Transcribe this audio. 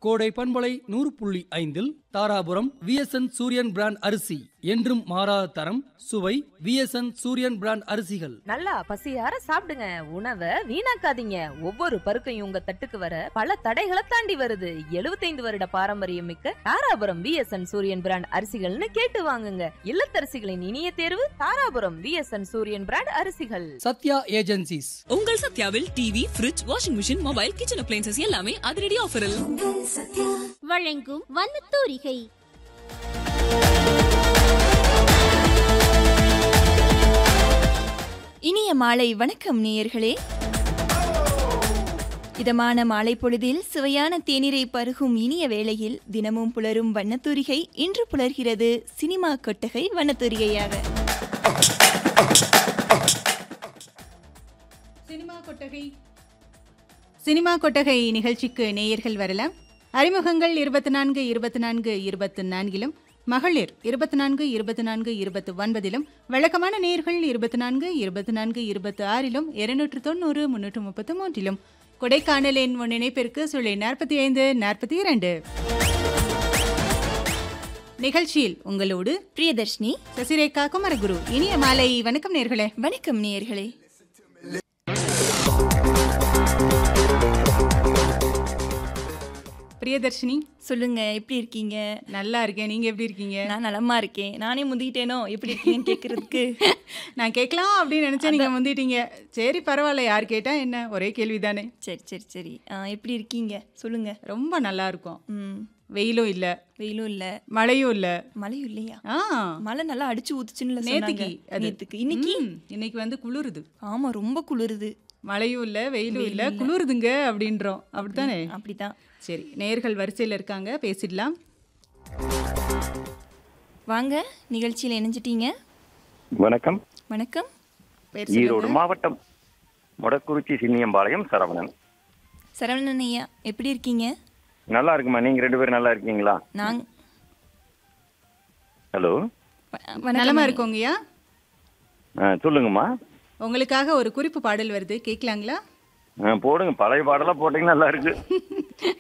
கோடை பண்பலை நூறு புள்ளி ஐந்தில் தாராபுரம் விஎஸ்என் சூரியன் பிராண்ட் அரிசி என்றும் மாறாத தரம் சுவை விஎஸ்என் சூரியன் பிராண்ட் அரிசிகள் நல்லா பசியார சாப்பிடுங்க உணவை வீணாக்காதீங்க ஒவ்வொரு பருக்கையும் உங்க தட்டுக்கு வர பல தடைகளை தாண்டி வருது 75 வருட பாரம்பரியம் மிக்க தாராபுரம் விஎஸ்என் சூரியன் பிராண்ட் அரிசிகள்னு கேட்டு வாங்குங்க இல்லத்தரசிகளின் இனிய தேர்வு தாராபுரம் விஎஸ்என் சூரியன் பிராண்ட் அரிசிகள் சத்யா ஏஜென்சிஸ் உங்கள் சத்யாவில் TV fridge washing machine mobile kitchen appliances எல்லாமே அதிரடி ஆஃபரில் வழங்கும் வண்ணத்தூரிகை இனிய மாலை வணக்கம் நேயர்களே இதமான மாலை பொழுதில் சுவையான தேநீரை பருகும் இனிய வேளையில் தினமும் புலரும் வண்ணத்தூரிகை இன்று புலர்கிறது சினிமா கொட்டகை வண்ணத்தூரிகையாக சினிமா கொட்டகை சினிமா கொட்டகை நிகழ்ச்சிக்கு நேயர்கள் வரலாம் அறிமுகங்கள் இருபத்தி நான்கு இருபத்தி நான்கு இருபத்தி நான்கிலும் மகளிர் இருபத்தி நான்கு இருபத்தி நான்கு இருபத்தி ஒன்பதிலும் வழக்கமான நேர்கள் இருபத்தி நான்கு இருபத்தி நான்கு இருபத்தி ஆறிலும் இருநூற்று தொண்ணூறு முன்னூற்று முப்பத்தி மூன்றிலும் கொடைக்கானலின் முன் இணைப்பிற்கு சுழி நாற்பத்தி ஐந்து நாற்பத்தி இரண்டு நிகழ்ச்சியில் உங்களோடு பிரியதர்ஷினி சசிரேகா குமரகுரு இனிய மாலை வணக்கம் நேர்களே வணக்கம் நேயர்களே பிரியதர்ஷினி சொல்லுங்க எப்படி இருக்கீங்க நல்லா இருக்கேன் நீங்க எப்படி இருக்கீங்க நான் நலமா இருக்கேன் நானே முந்திட்டேனோ எப்படி இருக்கீங்கன்னு கேட்கறதுக்கு நான் கேட்கலாம் அப்படின்னு நினைச்சேன் நீங்க முந்திட்டீங்க சரி பரவாயில்ல யார் கேட்டா என்ன ஒரே கேள்விதானே சரி சரி சரி ஆ, எப்படி இருக்கீங்க சொல்லுங்க ரொம்ப நல்லா இருக்கும் ம் வெயிலும் இல்ல வெயிலும் இல்ல மழையும் இல்ல மழையும் இல்லையா ஆ மழை நல்லா அடிச்சு ஊத்துச்சுன்னு நேத்துக்கு அது. நேத்துக்கு இன்னைக்கு ம், இன்னைக்கு வந்து குளிருது ஆமா ரொம்ப குளிருது மழையும் இல்ல வெயிலும் இல்ல குளிருதுங்க அப்படின்றோம் அப்படித்தானே அப்படிதான் சரி நேர்கள் வரிசையில இருக்காங்க பேசிடலாம் வாங்க நிகழ்ச்சியில் இணைஞ்சிட்டீங்க வணக்கம் வணக்கம் பேர் ஈரோடு சொல்லுங்க. மாவட்டம் மொடக்குறிச்சி சின்னியம்பாளையம் சரவணன் சரவணன் ஐயா எப்படி இருக்கீங்க நல்லா இருக்குமா நீங்க ரெண்டு பேரும் நல்லா இருக்கீங்களா நாங் ஹலோ வ- வணக்கம் நலமா ஐயா. இருக்கோங்கய்யா ஆ, சொல்லுங்கம்மா உங்களுக்காக ஒரு குறிப்பு பாடல் வருது கேட்கலாங்களா ஆ, போடுங்க பழைய பாடலாம் போட்டீங்கன்னா நல்லா இருக்கு